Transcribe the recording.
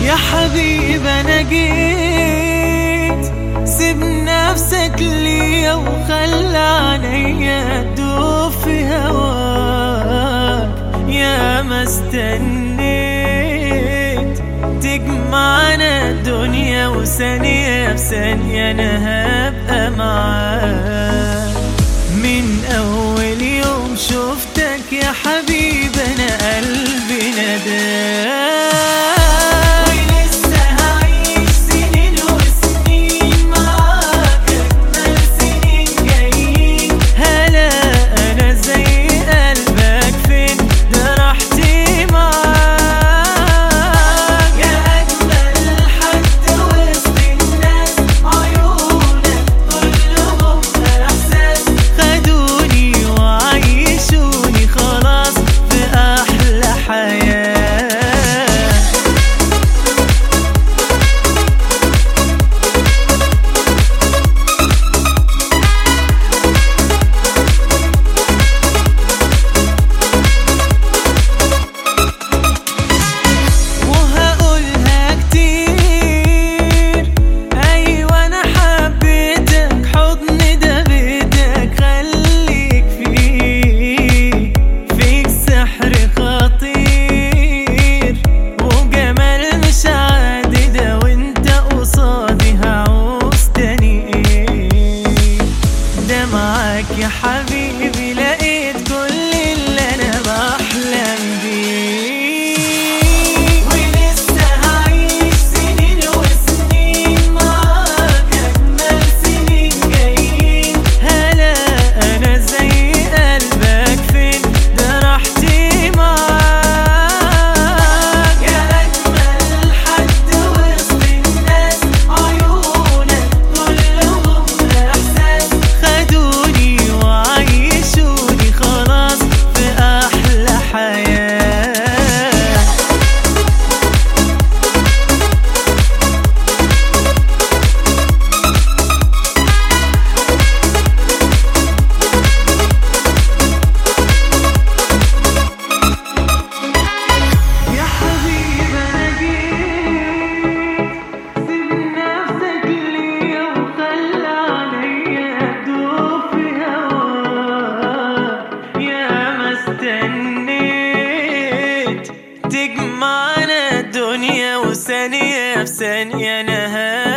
يا حبيب انا جيت سيب نفسك ليا وخلى عليا ادوب في هواك يا ما استنيت تجمعنا الدنيا وثانية بثانية انا هبقى معاك من اول يوم شفتك يا حبيب انا قلبي نداك ولسه هعيش سنين وسنين معاك اجمل سنين جايين هلا انا زي قلبك فين ده راحتي معاك يا اجمل حد وسط الناس عيونك كلهم احساس خدوني وعيشوني خلاص في احلى حياه وهقولها كتير أيوة أنا حبيتك حضن ده بيتك خليك فيه فيك سحر خطير وجمال مش عادي ده وانت قصادي هعوز تاني ايه ده معاك يا حبيبي لقيت كل اللي انا بحلم بيه ولسه هعيش سنين وسنين معاك اجمل سنين جايين هلا انا زي قلبك فين ده راحتي معاك يا اجمل حد وسط الناس عيونك كلهم احساس خدوني وعيشوني خلاص في احلى حياه يا حبيب انا جيت سيب نفسك ليا وخلى عليا ادوب في هواك يا ما استنيت تجمعنا الدنيا وثانية في ثانية انا